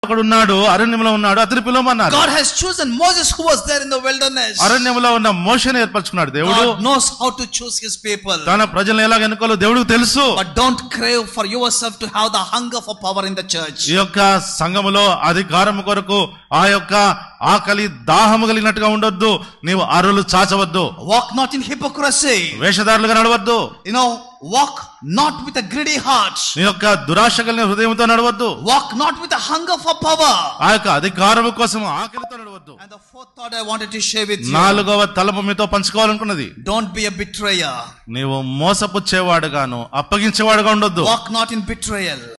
ఒకడు ఉన్నాడు అరణ్యంలో ఉన్నాడు అతని పిలవమన్నారు God has chosen Moses who was there in the wilderness. అరణ్యంలో ఉన్న మోషని ఏర్పరచుకున్నాడు దేవుడు God knows how to choose his people. తన ప్రజలను ఎలాగ ఎన్నుకోవాలో దేవుడికి తెలుసు But don't crave for yourself to have the hunger for power in the church. ఈ యొక్క సంఘములో అధికారం కొరకు ఆ యొక్క ఆకలి దాహము కలిగినట్టుగా ఉండొద్దు నీవు అరులు చాచవద్దు Walk not in hypocrisy. వేషధారులుగా నడవద్దు You know, walk not with a greedy heart. నీ యొక్క దురాశ కలిగిన హృదయంతో నడవద్దు Walk not with a hunger for power. ఆ యొక్క అధికారము కోసం ఆకలితో నడవద్దు And the fourth thought I wanted to share with you. నాలుగవ తలపు మీతో పంచుకోవాలనుకున్నది Don't be a betrayer. నీవు మోసపుచ్చేవాడుగాను అప్పగించేవాడుగా ఉండొద్దు Walk not in betrayal.